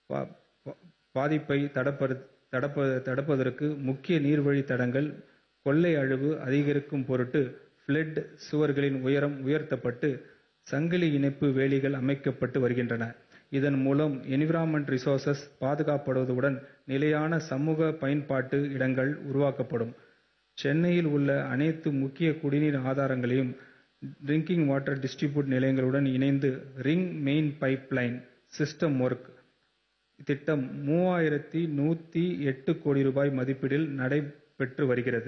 பாதிப்பை தடுப்பதற்கு முக்கிய நீர்வழித் தடங்கள் கொள்ளை அழிவு அதிகரிக்கும் பொருட்டு ஃபிளட் சுவர்களின் உயரம் உயர்த்தப்பட்டு சங்கிலி இணைப்பு வேலிகள் அமைக்கப்பட்டு வருகின்றன. இதன் மூலம் என்விரான்மென்ட் ரிசோர்சஸ் பாதுகாக்கப்படுவதுடன் நிலையான சமூக பயன்பாட்டு இடங்கள் உருவாக்கப்படும். சென்னையில் உள்ள அனைத்து முக்கிய குடிநீர் ஆதாரங்களையும் டிரிங்கிங் வாட்டர் டிஸ்ட்ரிபியூஷன் நிலையங்களுடன் இணைத்து ring main pipe line system work திட்டம் மூவாயிரத்து நூத்தி எட்டு கோடி ரூபாய் மதிப்பீட்டில் நடைபெற்று வருகிறது.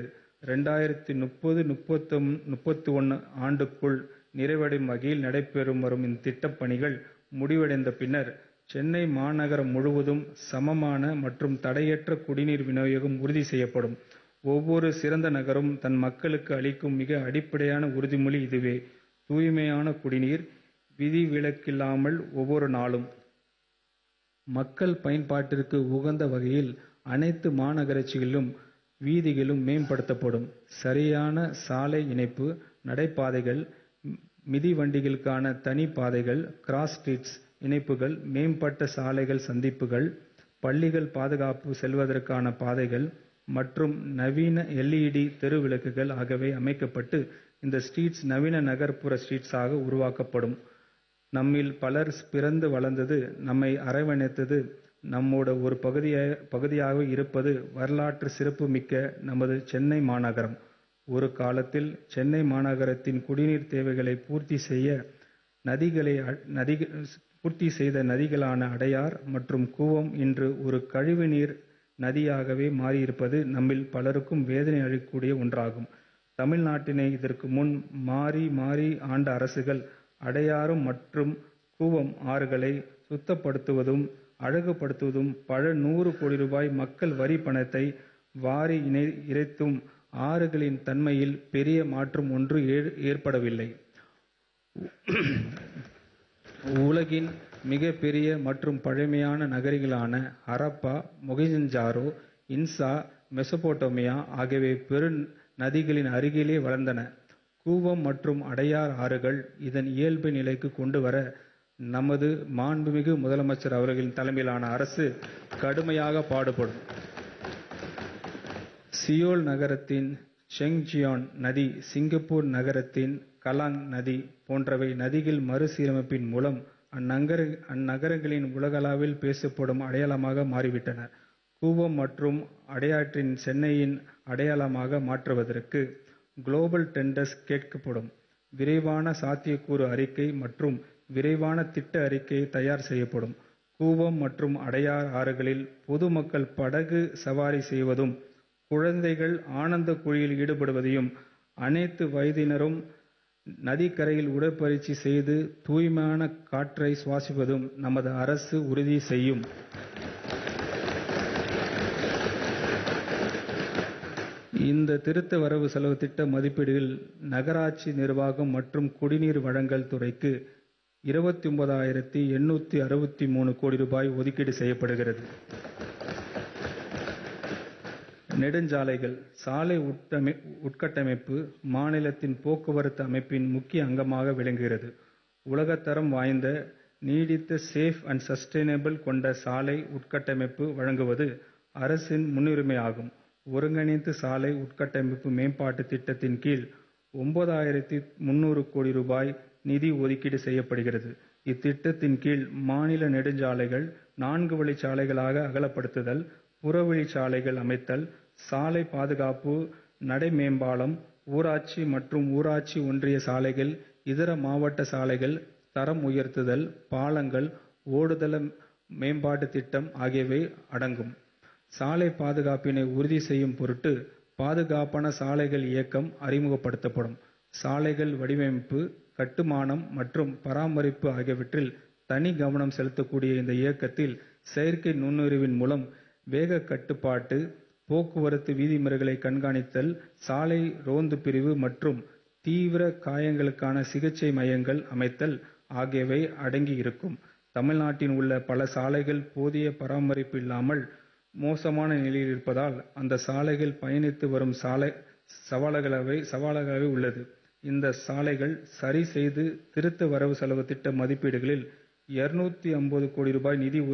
இரண்டாயிரத்து ஆண்டுக்குள் நிறைவடையும் வகையில் நடைபெற்று வரும் இத்திட்டப் பணிகள் முடிவடைந்த பின்னர் சென்னை மாநகரம் முழுவதும் சமமான மற்றும் தடையற்ற குடிநீர் விநியோகம் உறுதி செய்யப்படும். ஒவ்வொரு சிறந்த நகரம் தன் மக்களுக்கு அளிக்கும் மிக அடிப்படையான உறுதிமொழி இதுவே. தூய்மையான குடிநீர் விதிவிலக்கில்லாமல் ஒவ்வொரு நாளும். மக்கள் பயன்பாட்டிற்கு உகந்த வகையில் அனைத்து மாநகராட்சிகளின் வீதிகளும் மேம்படுத்தப்படும். சரியான சாலை இணைப்பு, நடைபாதைகள், மிதிவண்டிகளுக்கான தனி பாதைகள், கிராஸ் ஸ்ட்ரீட் இணைப்புகள், மேம்பட்ட சாலைகள் சந்திப்புகள், பள்ளிகள் பாதுகாப்பு செல்வதற்கான பாதைகள் மற்றும் நவீன எல். இ. டி. தெரு விளக்குகள் ஆகியவை அமைக்கப்பட்டு இந்த ஸ்ட்ரீட்ஸ் நவீன நகர்ப்புற ஸ்ட்ரீட்ஸாக உருவாக்கப்படும். நம்மில் பலர் பிறந்து வளர்ந்து நம்மை அரவணைத்து நம்மோட ஒரு பகுதியாக இருப்பது வரலாற்று சிறப்பு மிக்க நமது சென்னை மாநகரம். ஒரு காலத்தில் சென்னை மாநகரத்தின் குடிநீர் தேவைகளை பூர்த்தி செய்த நதிகளான அடையார் மற்றும் கூவம் இன்று ஒரு கழிவுநீர் நதியாகவே மாறியிருப்பது நம்மில் பலருக்கு வேதனை அளிக்கக்கூடிய ஒன்றாகும். தமிழ்நாட்டினை இதற்கு முன் மாறி மாறி ஆண்ட அரசுகள் அடையாறு மற்றும் கூவம் ஆறுகளை சுத்தப்படுத்துவதும் அழகுபடுத்துவதும் பல நூறு கோடி ரூபாய் மக்கள் வரி பணத்தை வாரி இறைத்தும் ஆறுகளின் தன்மையில் பெரிய மாற்றம் ஒன்றும் ஏற்படவில்லை. உலகின் மிகப் பெரிய மற்றும் பழமையான நகரங்களான ஹரப்பா, மொகெஞ்சதாரோ, இன்கா, மெசொப்பொட்டேமியா ஆகியவை பெருநதிகளின் அருகிலேயே வளர்ந்தன. கூவம் மற்றும் அடையார் ஆறுகளை இதன் இயல்பு நிலைக்கு கொண்டு வர நமது மாண்புமிகு முதலமைச்சர் அவர்களின் தலைமையிலான அரசு கடுமையாக பாடுபடும். சியோல் நகரத்தின் செங்ஜியாங் நதி, சிங்கப்பூர் நகரத்தின் கலாங் நதி போன்றவை நதிகள் மறுசீரமைப்பின் மூலம் அந்நகரங்களின் உலகளவில் பேசப்படும் அடையாளமாக மாறிவிட்டன. கூவம் மற்றும் அடையாற்றை சென்னையின் அடையாளமாக மாற்றுவதற்கு குளோபல் டெண்டர்ஸ் கேட்கப்படும். விரைவான சாத்தியக்கூறு அறிக்கை மற்றும் விரிவான திட்ட அறிக்கை தயார் செய்யப்படும். கூவம் மற்றும் அடையார் ஆறுகளில் பொதுமக்கள் படகு சவாரி செய்வதும், குழந்தைகள் ஆனந்த குளியலில் ஈடுபடுவதையும், அனைத்து வயதினரும் நதிக்கரையில் உடற்பயிற்சி செய்து தூய்மையான காற்றை சுவாசிப்பதையும் நமது அரசு உறுதி செய்யும். இந்த திருத்த வரவு செலவு திட்ட மதிப்பீடுகளில் நகராட்சி நிர்வாகம் மற்றும் குடிநீர் வழங்கல் துறைக்கு இருபத்தொன்பதாயிரத்து எண்ணூத்தி அறுபத்து மூன்று கோடி ரூபாய் ஒதுக்கீடு செய்யப்படுகிறது. நெடுஞ்சாலைகள் சாலை உட்கட்டமைப்பு மாநிலத்தின் போக்குவரத்து அமைப்பின் முக்கிய அங்கமாக விளங்குகிறது. உலகத்தரம் வாய்ந்த, நீடித்த, சேஃப் அண்ட் சஸ்டெய்னபிள் கொண்ட சாலை உட்கட்டமைப்பை வழங்குவது அரசின் முன்னுரிமையாகும். ஒருங்கிணைந்த சாலை உட்கட்டமைப்பு மேம்பாட்டு திட்டத்தின் கீழ் ஒன்பதாயிரத்து முந்நூறு கோடி ரூபாய் நிதி ஒதுக்கீடு செய்யப்படுகிறது. இத்திட்டத்தின் கீழ் மாநில நெடுஞ்சாலைகள் நான்கு வழிச்சாலைகளாக அகலப்படுத்துதல், புறவழிச்சாலைகள் அமைத்தல், சாலை பாதுகாப்பு, நடைமேம்பாலம், ஊராட்சி மற்றும் ஊராட்சி ஒன்றிய சாலைகள், இதர மாவட்ட சாலைகள் தரம் உயர்த்துதல், பாலங்கள், ஓடுதள மேம்பாட்டு திட்டம் ஆகியவை அடங்கும். சாலை பாதுகாப்பினை உறுதி செய்யும் பொருட்டு பாதுகாப்பான சாலைகள் இயக்கம் அறிமுகப்படுத்தப்படும். சாலைகள் வடிவமைப்பு, கட்டுமானம் மற்றும் பராமரிப்பு ஆகியவற்றில் தனி கவனம் செலுத்தக்கூடிய இந்த இயக்கத்தில் செயற்கை நுண்ணறிவின் மூலம் வேகக் கட்டுப்பாடு, போக்குவரத்து விதிமுறைகளை கண்காணித்தல், சாலை ரோந்து பிரிவு மற்றும் தீவிர காயங்களுக்கான சிகிச்சை மையங்கள் அமைத்தல் ஆகியவை அடங்கி இருக்கும். தமிழ்நாட்டில் உள்ள பல சாலைகள் போதிய பராமரிப்பு இல்லாமல் மோசமான நிலையில் இருப்பதால் அந்த சாலைகள் பயணித்து வரும் சவாலாகவே உள்ளது. இந்த சாலைகளை சரி செய்து திருத்த வரவு செலவு திட்ட மதிப்பீடுகளில் இருநூத்தி ஐம்பது கோடி ரூபாய் நிதி